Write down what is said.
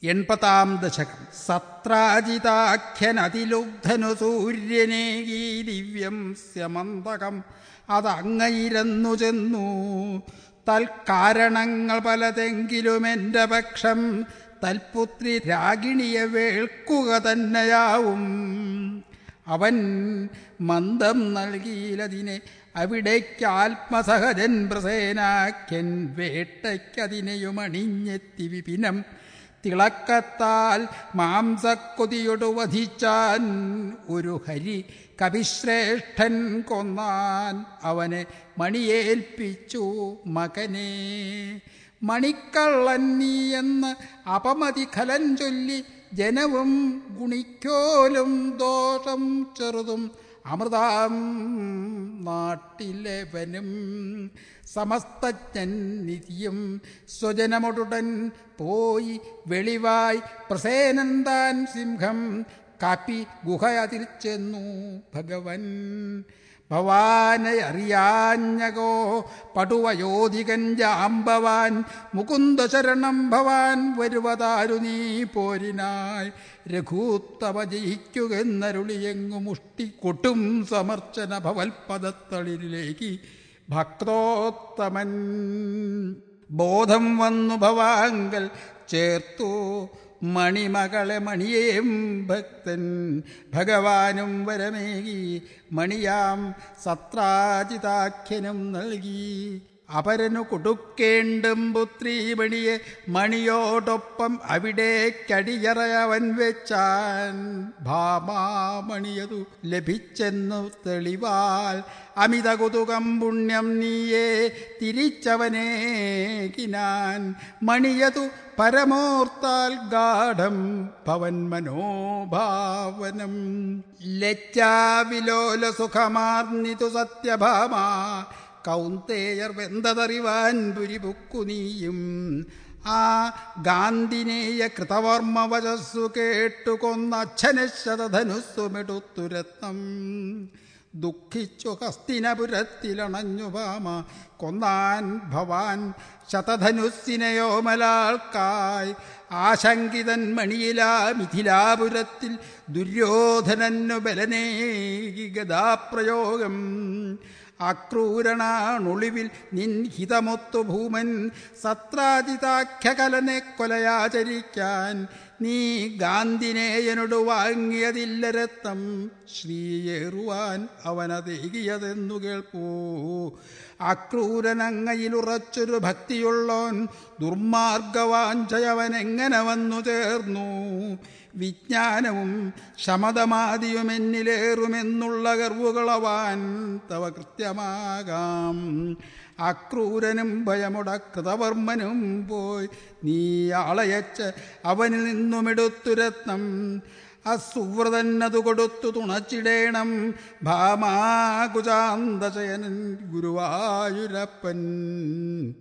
എൺപതാം ദശകം സത്രാജിതാഖ്യനതിലുബ്ധനു സൂര്യനേകീ ദിവ്യം സ്യമന്തകം അതങ്ങയിരന്നു ചെന്നു തൽക്കാരണങ്ങൾ പലതെങ്കിലും എൻ്റെ പക്ഷം തൽപുത്രി രാഗിണിയെ വേൾക്കുക തന്നെയാവും അവൻ മന്ദം നൽകിയിലതിനെ അവിടേക്ക് ആത്മസഹജൻ പ്രസേനാഖ്യൻ വേട്ടയ്ക്കതിനെയും അണിഞ്ഞെത്തി വിപിനം തിളക്കത്താൽ മാംസക്കൊതിയൊടു വധിച്ചാൻ ഒരു ഹരി കവിശ്രേഷ്ഠൻ കൊന്നാൻ അവനെ മണിയേൽപ്പിച്ചു മകനെ മണിക്കള്ളൻ നീ എന്ന് അപമതി ഖലൻ ചൊല്ലി ജനവും ഗുണിക്കോലും ദോഷം ചെറുതും അമൃതാം നാട്ടിലെവനും സമസ്തജ്ഞൻ നിധിയും സ്വജനമൊടുടൻ പോയി വെളിവായി പ്രസേനന്താൻ സിംഹം കാപ്പി ഗുഹയതിൽ ചെന്നു ഭഗവൻ ഭവാനെ അറിയാഞ്ഞകോ പടുവയോധികൻ ജാമ്പവാൻ മുകുന്ദശരണം ഭവാൻ വരുവതാരു നീ പോരിനായി രഘൂത്തമ ജയിക്കുകെന്നരുളിയെങ്ങു മുഷ്ടി കൊട്ടും സമർച്ചന ഭവൽപദത്തളിരിലേക്ക് ഭക്തോത്തമൻ ബോധം വന്നു ഭവാങ്കൽ ചേർത്തു മണിമകളെ മണിയേം ഭക്തൻ ഭഗവാനും വരമേകി മണിയാം സത്രാജിതാഖ്യനും നൽകി അപരനു കൊടുക്കേണ്ടും പുത്രീമണിയെ മണിയോടൊപ്പം അവിടേക്കടിയറയവൻ വെച്ചാൻ ഭാമാമണിയതു ലഭിച്ചെന്നു തെളിവാൽ അമിത കുതുകം പുണ്യം നീയേ തിരിച്ചവനേകിനാൻ മണിയതു പരമോർത്താൽ ഗാഠം ഭവൻ മനോഭാവനം ലജ്ജാവിലോല സുഖമാർന്നിതു സത്യഭാമ കൗന്തേയർ വെന്തതറിവാൻ പുരിപുക്കു നീയും ആ ഗാന്ധിനേയ കൃതവർമ്മ വചസ്സു കേട്ടു കൊന്ന അച്ഛനശതധനുസ്സുമെടുത്തുരത്നം ദുഃഖിച്ചു ഹസ്തിനപുരത്തിലണഞ്ഞു ഭാമ കൊന്നാൻ ഭവാൻ ശതധനുസ്സിനെയോമലാൾക്കായി ആശങ്കിതൻ മണിയിലാ മിഥിലാപുരത്തിൽ ദുര്യോധനന്നു ബലനേകി ഗതാപ്രയോഗം അക്രൂരണാണൊളിവിൽ നിൻ ഹിതമൊത്തു ഭൂമൻ സത്രാജിതാഖ്യകലനെ കൊലയാചരിക്കാൻ നീ ഗാന്ധിനേയനോട് വാങ്ങിയതില്ല രത്നം ശ്രീയേറുവാൻ അവനതേകിയതെന്നു കേൾപ്പൂ അക്രൂരനങ്ങയിലുറച്ചൊരു ഭക്തിയുള്ളോൻ ദുർമാർഗവാഞ്ചയവൻ എങ്ങനെ വന്നു ചേർന്നു വിജ്ഞാനവും ശമതമാദിയും എന്നിലേറുമെന്നുള്ള ഗർവുകളവാൻ തവ കൃത്യമാകാം അക്രൂരനും ഭയമുടകൃതവർമ്മനും പോയി നീ ആളയച്ച് അവനിൽ നിന്നുമെടുത്തു രത്നം അസുവ്രതന്നതു കൊടുത്തു തുണച്ചിടേണം ഭാമാകുചാന്തശയനൻ ഗുരുവായൂരപ്പൻ